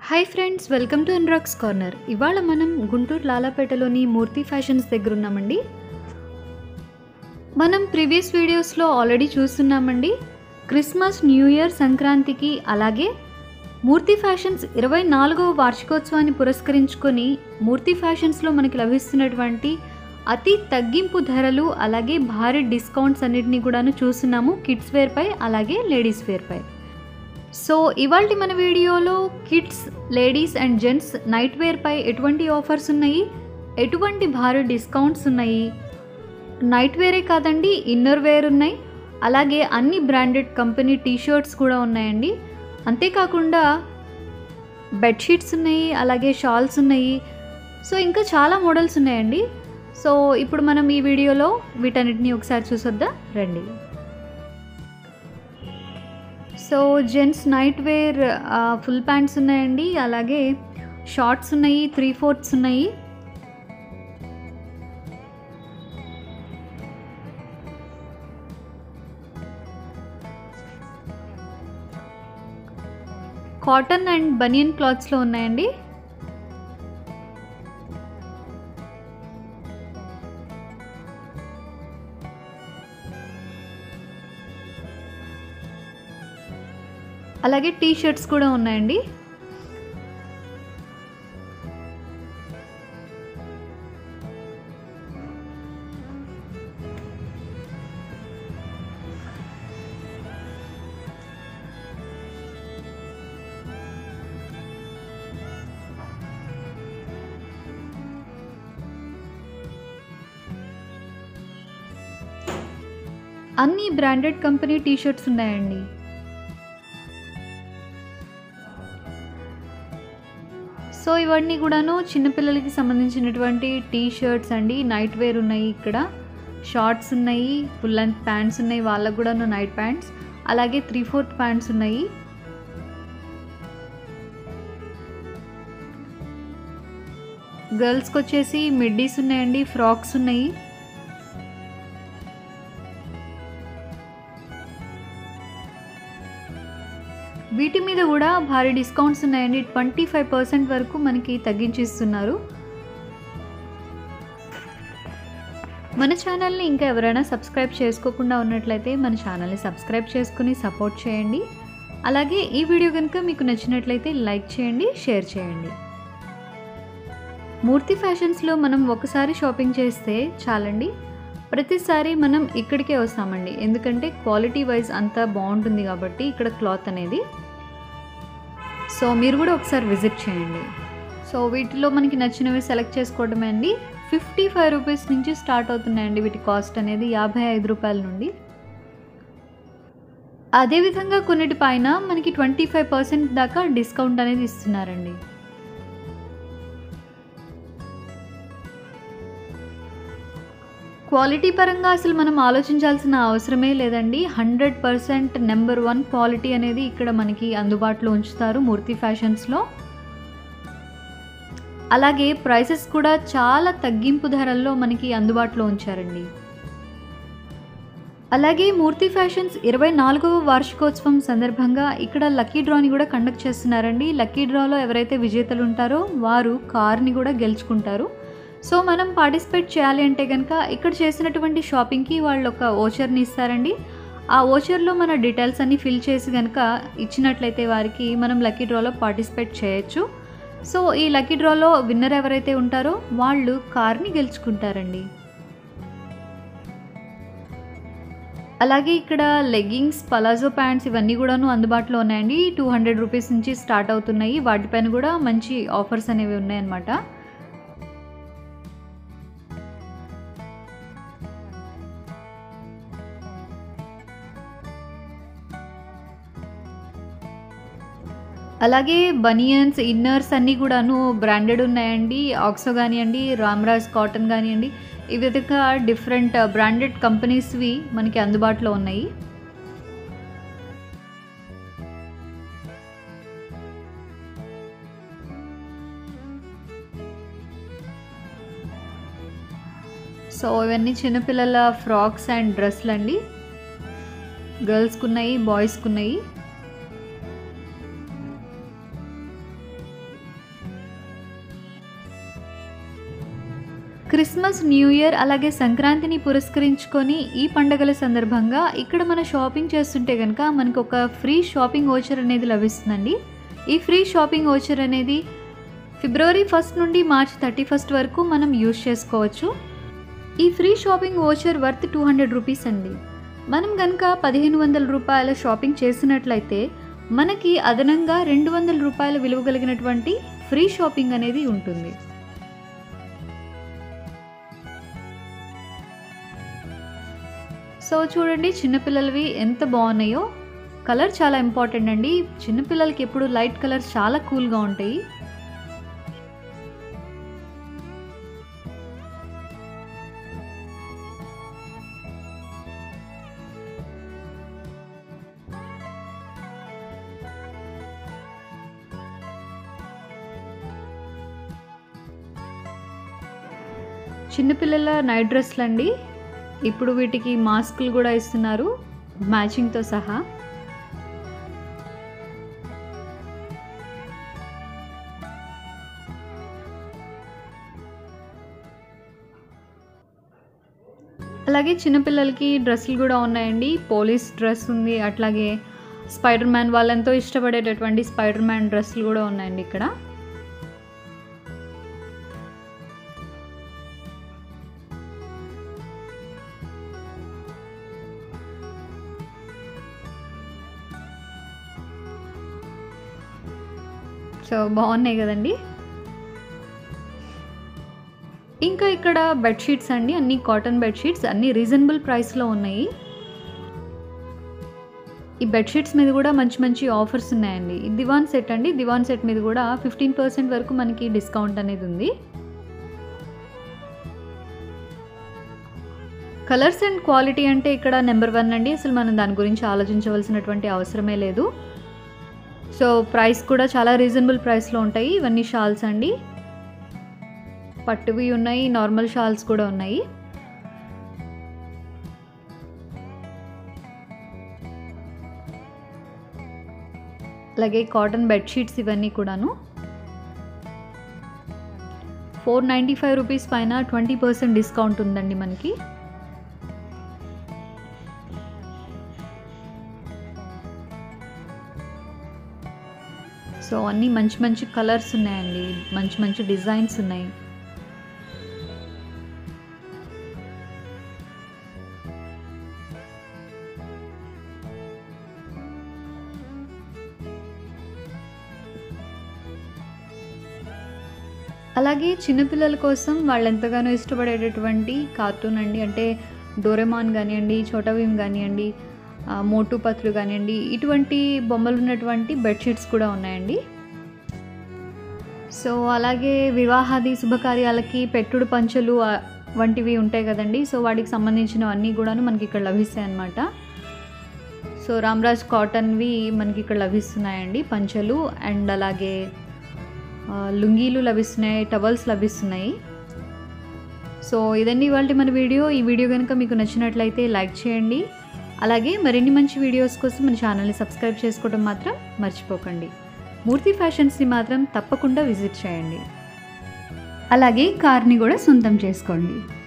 hi friends welcome to Anrocks Corner ఇవాళ మనం గుంటూరు లాలాపేటలోని మూర్తి fashions దగ్గర ఉన్నామండి మనం ప్రీవియస్ వీడియోస్లో ఆల్రెడీ చూస్తున్నామండి క్రిస్మస్ న్యూ ఇయర్ సంక్రాంతికి అలాగే మూర్తి ఫ్యాషన్స్ ఇరవై నాలుగవ వార్షికోత్సవాన్ని పురస్కరించుకొని మూర్తి ఫ్యాషన్స్లో మనకి లభిస్తున్నటువంటి అతి తగ్గింపు ధరలు అలాగే భారీ డిస్కౌంట్స్ అన్నిటినీ కూడాను చూస్తున్నాము కిడ్స్ వేర్పై అలాగే లేడీస్ వేర్పై సో ఇవాళ మన వీడియోలో kids ladies and gents night వేర్పై ఎటువంటి ఆఫర్స్ ఉన్నాయి ఎటువంటి భారీ డిస్కౌంట్స్ ఉన్నాయి నైట్ వేరే కాదండి ఇన్నర్ వేర్ ఉన్నాయి అలాగే అన్ని బ్రాండెడ్ కంపెనీ టీషర్ట్స్ కూడా ఉన్నాయండి అంతేకాకుండా బెడ్షీట్స్ ఉన్నాయి అలాగే షాల్స్ ఉన్నాయి సో ఇంకా చాలా మోడల్స్ ఉన్నాయండి సో ఇప్పుడు మనం ఈ వీడియోలో వీటన్నిటిని ఒకసారి చూసొద్దాం రండి so gents night wear full pants ఉన్నాయండి అలాగే షార్ట్స్ ఉన్నాయి త్రీ ఫోర్త్స్ ఉన్నాయి కాటన్ అండ్ బనియన్ క్లాత్స్లో ఉన్నాయండి అలాగే టీ షర్ట్స్ కూడా ఉన్నాయండి అన్ని బ్రాండెడ్ కంపెనీ టీ షర్ట్స్ ఉన్నాయండి సో ఇవన్నీ కూడాను చిన్నపిల్లలకి సంబంధించినటువంటి టీ షర్ట్స్ అండి నైట్ వేర్ ఉన్నాయి ఇక్కడ షార్ట్స్ ఉన్నాయి ఫుల్ లెంత్ ప్యాంట్స్ ఉన్నాయి వాళ్ళకు కూడాను నైట్ ప్యాంట్స్ అలాగే త్రీ ఫోర్త్ ప్యాంట్స్ ఉన్నాయి గర్ల్స్కి వచ్చేసి మిడ్డీస్ ఉన్నాయండి ఫ్రాక్స్ ఉన్నాయి వీటి మీద కూడా భారీ డిస్కౌంట్స్ ఉన్నాయండి ట్వంటీ ఫైవ్ పర్సెంట్ వరకు మనకి తగ్గించిస్తున్నారు మన ఛానల్ని ఇంకా ఎవరైనా సబ్స్క్రైబ్ చేసుకోకుండా ఉన్నట్లయితే మన ఛానల్ని సబ్స్క్రైబ్ చేసుకుని సపోర్ట్ చేయండి అలాగే ఈ వీడియో కనుక మీకు నచ్చినట్లయితే లైక్ చేయండి షేర్ చేయండి మూర్తి ఫ్యాషన్స్లో మనం ఒకసారి షాపింగ్ చేస్తే చాలండి ప్రతిసారి మనం ఇక్కడికే వస్తామండి ఎందుకంటే క్వాలిటీ వైజ్ అంతా బాగుంటుంది కాబట్టి ఇక్కడ క్లాత్ అనేది సో మీరు కూడా ఒకసారి విజిట్ చేయండి సో వీటిలో మనకి నచ్చినవి సెలెక్ట్ చేసుకోవడమే అండి ఫిఫ్టీ ఫైవ్ రూపీస్ నుంచి స్టార్ట్ అవుతున్నాయండి వీటి కాస్ట్ అనేది యాభై ఐదు రూపాయల నుండి అదేవిధంగా కొన్నిటి పైన మనకి ట్వంటీ ఫైవ్ పర్సెంట్ దాకా డిస్కౌంట్ అనేది ఇస్తున్నారండి క్వాలిటీ పరంగా అసలు మనం ఆలోచించాల్సిన అవసరమే లేదండి hundred percent number one quality అనేది ఇక్కడ మనకి అందుబాటులో ఉంచుతారు మూర్తి ఫ్యాషన్స్లో అలాగే ప్రైసెస్ కూడా చాలా తగ్గింపు ధరల్లో మనకి అందుబాటులో ఉంచారండి అలాగే మూర్తి ఫ్యాషన్స్ ఇరవై నాలుగవ వార్షికోత్సవం సందర్భంగా ఇక్కడ లక్కీ డ్రాని కూడా కండక్ట్ చేస్తున్నారండి లక్కీ డ్రాలో ఎవరైతే విజేతలు ఉంటారో వారు కార్ని కూడా గెలుచుకుంటారు సో మనం పార్టిసిపేట్ చేయాలి అంటే కనుక ఇక్కడ చేసినటువంటి షాపింగ్కి వాళ్ళు ఒక ఓచర్ని ఇస్తారండి ఆ ఓచర్లో మన డీటెయిల్స్ అన్ని ఫిల్ చేసి కనుక ఇచ్చినట్లయితే వారికి మనం లక్కీ డ్రాలో పార్టిసిపేట్ చేయొచ్చు సో ఈ లక్కీ డ్రాలో విన్నర్ ఎవరైతే ఉంటారో వాళ్ళు కార్ని గెలుచుకుంటారండి అలాగే ఇక్కడ లెగ్గింగ్స్ పలాజో ప్యాంట్స్ ఇవన్నీ కూడాను అందుబాటులో ఉన్నాయండి టూ హండ్రెడ్ రూపీస్ నుంచి స్టార్ట్ అవుతున్నాయి వాటిపైన కూడా మంచి ఆఫర్స్ అనేవి ఉన్నాయన్నమాట అలాగే బనియన్స్ ఇన్నర్స్ అన్నీ కూడాను బ్రాండెడ్ ఉన్నాయండి ఆక్సో కానివ్వండి రామ్రాజ్ కాటన్ కానివ్వండి ఈ విధంగా డిఫరెంట్ బ్రాండెడ్ కంపెనీస్వి మనకి అందుబాటులో ఉన్నాయి సో ఇవన్నీ చిన్నపిల్లల ఫ్రాక్స్ అండ్ డ్రెస్లు అండి గర్ల్స్కి ఉన్నాయి బాయ్స్కి ఉన్నాయి క్రిస్మస్ న్యూ ఇయర్ అలాగే సంక్రాంతిని పురస్కరించుకొని ఈ పండగల సందర్భంగా ఇక్కడ మన షాపింగ్ చేస్తుంటే కనుక మనకు ఒక ఫ్రీ షాపింగ్ ఓచర్ అనేది లభిస్తుందండి ఈ ఫ్రీ షాపింగ్ ఓచర్ అనేది ఫిబ్రవరి ఫస్ట్ నుండి మార్చ్ థర్టీ ఫస్ట్ వరకు మనం యూజ్ చేసుకోవచ్చు ఈ free shopping voucher worth two hundred rupees అండి మనం కనుక పదిహేను వందల రూపాయల షాపింగ్ చేసినట్లయితే మనకి అదనంగా రెండు వందల రూపాయల విలువ కలిగినటువంటి ఫ్రీ షాపింగ్ అనేది ఉంటుంది సో చూడండి చిన్నపిల్లలవి ఎంత బాగున్నాయో కలర్ చాలా ఇంపార్టెంట్ అండి చిన్నపిల్లలకి ఎప్పుడు లైట్ కలర్స్ చాలా కూల్గా ఉంటాయి చిన్నపిల్లల నైట్ డ్రెస్లు అండి ఇప్పుడు వీటికి మాస్కులు కూడా ఇస్తున్నారు మ్యాచింగ్తో సహా అలాగే చిన్నపిల్లలకి డ్రెస్సులు కూడా ఉన్నాయండి పోలీస్ డ్రెస్ ఉంది అట్లాగే స్పైడర్ మ్యాన్ వాళ్ళంతో ఇష్టపడేటటువంటి స్పైడర్ మ్యాన్ డ్రెస్సులు కూడా ఉన్నాయండి ఇక్కడ సో బాగున్నాయి కదండి ఇంకా ఇక్కడ బెడ్షీట్స్ అండి అన్ని కాటన్ బెడ్షీట్స్ అన్ని రీజనబుల్ ప్రైస్లో ఉన్నాయి ఈ బెడ్షీట్స్ మీద కూడా మంచి మంచి ఆఫర్స్ ఉన్నాయండి ఈ దివాన్ సెట్ అండి దివాన్ సెట్ మీద కూడా ఫిఫ్టీన్ పర్సెంట్ వరకు మనకి డిస్కౌంట్ అనేది ఉంది కలర్స్ అండ్ క్వాలిటీ అంటే ఇక్కడ నెంబర్ వన్ అండి అసలు మనం దాని గురించి ఆలోచించవలసినటువంటి అవసరమే లేదు సో ప్రైస్ కూడా చాలా రీజనబుల్ ప్రైస్లో ఉంటాయి ఇవన్నీ షాల్స్ అండి పట్టువి ఉన్నాయి నార్మల్ షాల్స్ కూడా ఉన్నాయి అలాగే కాటన్ బెడ్షీట్స్ ఇవన్నీ కూడాను ఫోర్ నైంటీ ఫైవ్ రూపీస్ పైన ట్వంటీ పర్సెంట్ డిస్కౌంట్ ఉందండి మనకి సో అన్నీ మంచి మంచి కలర్స్ ఉన్నాయండి మంచి మంచి డిజైన్స్ ఉన్నాయి అలాగే చిన్నపిల్లల కోసం వాళ్ళు ఎంతగానో ఇష్టపడేటటువంటి కార్టూన్ అండి అంటే డోరెమాన్ కానివ్వండి చోటవీమ్ కానివ్వండి ఆ, మోటు పత్లు కానివ్వండి ఇటువంటి బొమ్మలు ఉన్నటువంటి బెడ్షీట్స్ కూడా ఉన్నాయండి సో అలాగే వివాహాది శుభకార్యాలకి పెట్టుడు పంచలు ఆ, వంటివి ఉంటాయి కదండి సో వాటికి సంబంధించినవన్నీ కూడాను మనకి ఇక్కడ లభిస్తాయి అన్నమాట సో రామ్రాజ్ కాటన్వి మనకి ఇక్కడ లభిస్తున్నాయండి పంచలు అండ్ అలాగే ఆ, లుంగీలు లభిస్తున్నాయి టవల్స్ లభిస్తున్నాయి సో ఇదండి ఇవాళ మన వీడియో ఈ వీడియో కనుక మీకు నచ్చినట్లయితే లైక్ చేయండి అలాగే మరిన్ని మంచి వీడియోస్ కోసం మన ఛానల్ని సబ్స్క్రైబ్ చేసుకోవడం మాత్రం మర్చిపోకండి మూర్తి ఫ్యాషన్స్ని మాత్రం తప్పకుండా విజిట్ చేయండి అలాగే కార్ని కూడా సొంతం చేసుకోండి